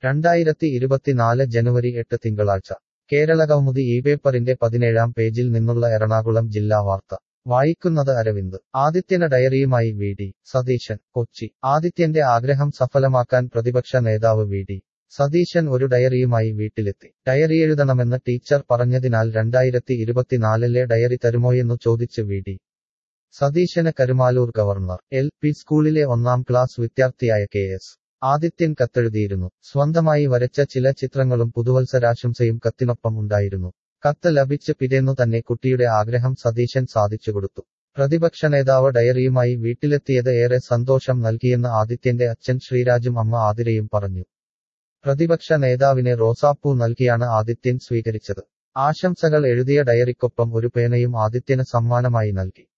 രണ്ടായിരത്തി ഇരുപത്തിനാല് ജനുവരി എട്ട് തിങ്കളാഴ്ച കേരളകൗമുദി ഈ പേപ്പറിന്റെ പതിനേഴാം പേജിൽ നിന്നുള്ള എറണാകുളം ജില്ലാ വാർത്ത വായിക്കുന്നത് അരവിന്ദ് ആദിത്യന ഡയറിയുമായി വി ഡി സതീശൻ കൊച്ചി ആദിത്യന്റെ ആഗ്രഹം സഫലമാക്കാൻ പ്രതിപക്ഷ നേതാവ് വി ഡി സതീശൻ ഒരു ഡയറിയുമായി വീട്ടിലെത്തി ഡയറി എഴുതണമെന്ന് ടീച്ചർ പറഞ്ഞതിനാൽ രണ്ടായിരത്തി ഇരുപത്തിനാലിലെ ഡയറി തരുമോയെന്നു ചോദിച്ച് വി ഡി സതീശന് കരുമാലൂർ ഗവർണർ എൽ പി സ്കൂളിലെ ഒന്നാം ക്ലാസ് വിദ്യാർത്ഥിയായ കെ എസ് ആദിത്യൻ കത്തെഴുതിയിരുന്നു സ്വന്തമായി വരച്ച ചില ചിത്രങ്ങളും പുതുവത്സരാശംസയും കത്തിനൊപ്പം ഉണ്ടായിരുന്നു കത്ത് ലഭിച്ച് പിറ്റേന്നു തന്നെ കുട്ടിയുടെ ആഗ്രഹം സതീശൻ സാധിച്ചുകൊടുത്തു പ്രതിപക്ഷ നേതാവ് ഡയറിയുമായി വീട്ടിലെത്തിയത് ഏറെ സന്തോഷം നൽകിയെന്ന് ആദിത്യന്റെ അച്ഛൻ ശ്രീരാജും അമ്മ ആതിരയും പറഞ്ഞു പ്രതിപക്ഷ നേതാവിനെ റോസാപ്പൂ നൽകിയാണ് ആദിത്യൻ സ്വീകരിച്ചത് ആശംസകൾ എഴുതിയ ഡയറിക്കൊപ്പം ഒരു പേനയും ആദിത്യന് സമ്മാനമായി നൽകി